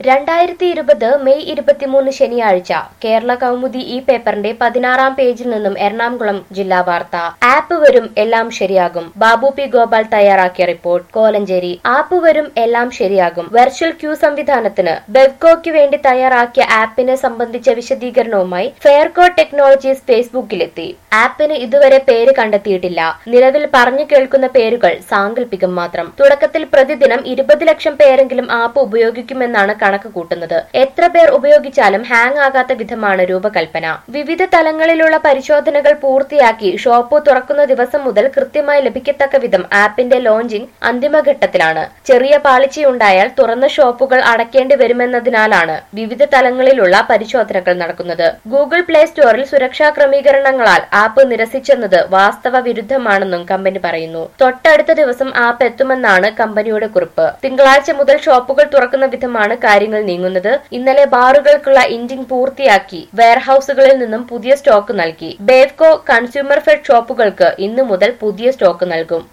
രണ്ടായിരത്തി ഇരുപത് മെയ് ഇരുപത്തിമൂന്ന് ശനിയാഴ്ച കേരള കൗമുദി ഈ പേപ്പറിന്റെ പതിനാറാം പേജിൽ നിന്നും എറണാകുളം ജില്ലാ വാർത്ത ആപ്പ് വരും എല്ലാം ശരിയാകും ബാബു പി ഗോപാൽ തയ്യാറാക്കിയ റിപ്പോർട്ട് കോലഞ്ചേരി ആപ്പ് വരും എല്ലാം ശരിയാകും വെർച്വൽ ക്യൂ സംവിധാനത്തിന് ബെവ്കോയ്ക്ക് വേണ്ടി തയ്യാറാക്കിയ ആപ്പിനെ സംബന്ധിച്ച വിശദീകരണവുമായി ഫെയർകോ ടെക്നോളജീസ് ഫേസ്ബുക്കിലെത്തി ആപ്പിന് ഇതുവരെ പേര് കണ്ടെത്തിയിട്ടില്ല നിലവിൽ പറഞ്ഞു കേൾക്കുന്ന പേരുകൾ സാങ്കല്പികം മാത്രം തുടക്കത്തിൽ പ്രതിദിനം ഇരുപത് ലക്ഷം പേരെങ്കിലും ആപ്പ് ഉപയോഗിക്കുമെന്നാണ് കണക്ക് കൂട്ടുന്നത് എത്ര പേർ ഉപയോഗിച്ചാലും ഹാങ് ആകാത്ത വിധമാണ് രൂപകൽപ്പന വിവിധ തലങ്ങളിലുള്ള പരിശോധനകൾ പൂർത്തിയാക്കി ഷോപ്പ് തുറക്കുന്ന ദിവസം മുതൽ കൃത്യമായി ലഭിക്കത്തക്ക വിധം ആപ്പിന്റെ ലോഞ്ചിംഗ് അന്തിമഘട്ടത്തിലാണ് ചെറിയ പാളിച്ചയുണ്ടായാൽ തുറന്ന ഷോപ്പുകൾ അടയ്ക്കേണ്ടി വരുമെന്നതിനാലാണ് വിവിധ തലങ്ങളിലുള്ള പരിശോധനകൾ നടക്കുന്നത് ഗൂഗിൾ പ്ലേ സ്റ്റോറിൽ സുരക്ഷാ ക്രമീകരണങ്ങളാൽ ആപ്പ് നിരസിച്ചെന്നത് വാസ്തവ വിരുദ്ധമാണെന്നും കമ്പനി പറയുന്നു തൊട്ടടുത്ത ദിവസം ആപ്പ് എത്തുമെന്നാണ് കമ്പനിയുടെ കുറിപ്പ് തിങ്കളാഴ്ച മുതൽ ഷോപ്പുകൾ തുറക്കുന്ന വിധമാണ് കാര്യങ്ങൾ നീങ്ങുന്നത് ഇന്നലെ ബാറുകൾക്കുള്ള ഇഞ്ചിങ് പൂർത്തിയാക്കി വെയർഹൌസുകളിൽ നിന്നും പുതിയ സ്റ്റോക്ക് നൽകി ബേവ്കോ കൺസ്യൂമർ ഫെഡ് ഷോപ്പുകൾക്ക് ഇന്നു മുതൽ പുതിയ സ്റ്റോക്ക് നൽകും